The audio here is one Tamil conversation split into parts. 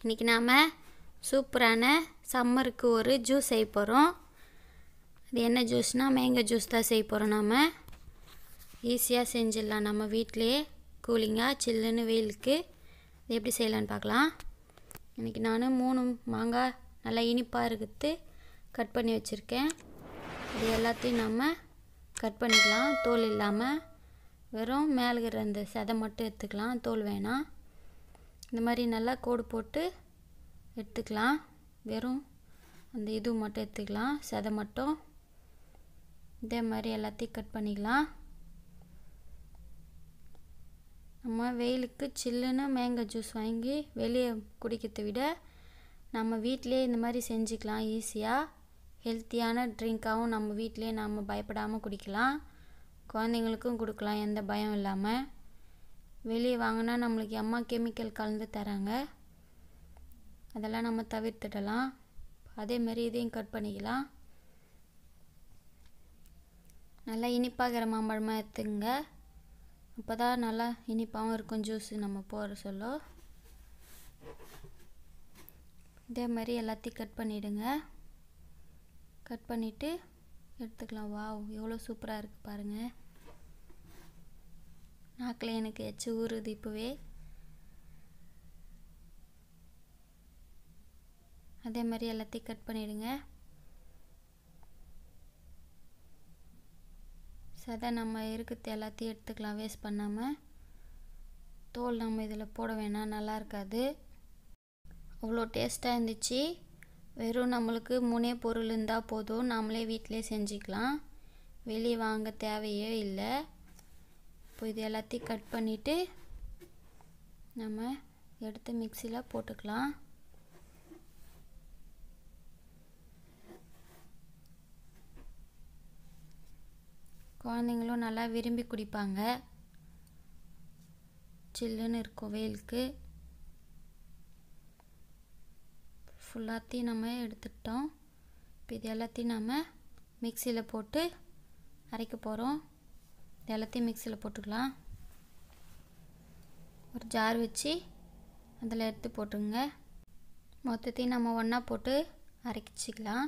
இன்றைக்கி நாம் சூப்பரான சம்மருக்கு ஒரு ஜூஸ் செய்ய போகிறோம் அது என்ன ஜூஸ்னால் மேங்கோ ஜூஸ் தான் செய்ய போகிறோம் நாம் ஈஸியாக செஞ்சிடலாம் நம்ம வீட்டிலையே கூலிங்காக சில்லுன்னு வெயிலுக்கு இது எப்படி செய்யலான்னு பார்க்கலாம் இன்றைக்கி நான் மூணு மாங்காய் நல்லா இனிப்பாக இருக்குது கட் பண்ணி வச்சுருக்கேன் இது எல்லாத்தையும் நம்ம கட் பண்ணிக்கலாம் தோல் இல்லாமல் வெறும் மேலே இருக்கிற அந்த சதை மட்டும் எடுத்துக்கலாம் தோல் வேணாம் இந்த மாதிரி நல்லா கோடு போட்டு எடுத்துக்கலாம் வெறும் அந்த இது மட்டும் எடுத்துக்கலாம் சதை மட்டும் இதே மாதிரி எல்லாத்தையும் கட் பண்ணிக்கலாம் நம்ம வெயிலுக்கு சில்லுன்னு மேங்கோ ஜூஸ் வாங்கி வெளியே குடிக்கிறத விட நம்ம வீட்டிலே இந்த மாதிரி செஞ்சுக்கலாம் ஈஸியாக ஹெல்த்தியான ட்ரிங்க்காகவும் நம்ம வீட்டிலே நம்ம பயப்படாமல் குடிக்கலாம் குழந்தைங்களுக்கும் கொடுக்கலாம் எந்த பயம் இல்லாமல் வெளியே வாங்கினா நம்மளுக்கு அம்மா கெமிக்கல் கலந்து தராங்க அதெல்லாம் நம்ம தவிர்த்துடலாம் அதேமாரி இதையும் கட் பண்ணிக்கலாம் நல்லா இனிப்பாகிற மாம்பழமாக எடுத்துங்க அப்போ தான் நல்லா இனிப்பாகவும் இருக்கும் ஜூஸ் நம்ம போகிற சொல்ல இதே மாதிரி எல்லாத்தையும் கட் பண்ணிவிடுங்க கட் பண்ணிவிட்டு எடுத்துக்கலாம் வாவ் எவ்வளோ சூப்பராக இருக்குது பாருங்கள் நாக்கில் எனக்கு எச்சு ஊறுது இப்போவே அதே மாதிரி எல்லாத்தையும் கட் பண்ணிவிடுங்க சதை நம்ம இருக்கிறது எல்லாத்தையும் எடுத்துக்கலாம் வேஸ்ட் பண்ணாமல் தோல் நம்ம இதில் போட வேணாம் நல்லா இருக்காது அவ்வளோ டேஸ்ட்டாக இருந்துச்சு வெறும் நம்மளுக்கு மூணே பொருள் இருந்தால் போதும் நாமளே வீட்டிலே செஞ்சுக்கலாம் வெளியே வாங்க தேவையே இல்லை இப்போ இது எல்லாத்தையும் கட் பண்ணிவிட்டு நம்ம எடுத்து மிக்சியில் போட்டுக்கலாம் குழந்தைங்களும் நல்லா விரும்பி குடிப்பாங்க சில்லுன்னு இருக்கும் வெயிலுக்கு ஃபுல்லாத்தையும் நம்ம எடுத்துட்டோம் இப்போ இது எல்லாத்தையும் நம்ம மிக்சியில் போட்டு அரைக்க போகிறோம் இது எல்லாத்தையும் மிக்சியில் போட்டுக்கலாம் ஒரு ஜார் வச்சு அதில் எடுத்து போட்டுங்க மொத்தத்தையும் நம்ம ஒன்றா போட்டு அரைச்சிக்கலாம்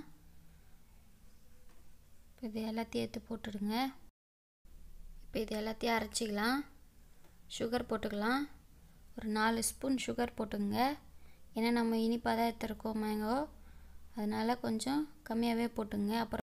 இப்போ இது எல்லாத்தையும் எடுத்து போட்டுடுங்க இப்போ இது எல்லாத்தையும் அரைச்சிக்கலாம் சுகர் போட்டுக்கலாம் ஒரு நாலு ஸ்பூன் சுகர் போட்டுங்க ஏன்னா நம்ம இனிப்பாக தான் எடுத்துருக்கோம் மேங்கோ அதனால் கொஞ்சம் கம்மியாகவே போட்டுங்க அப்புறம்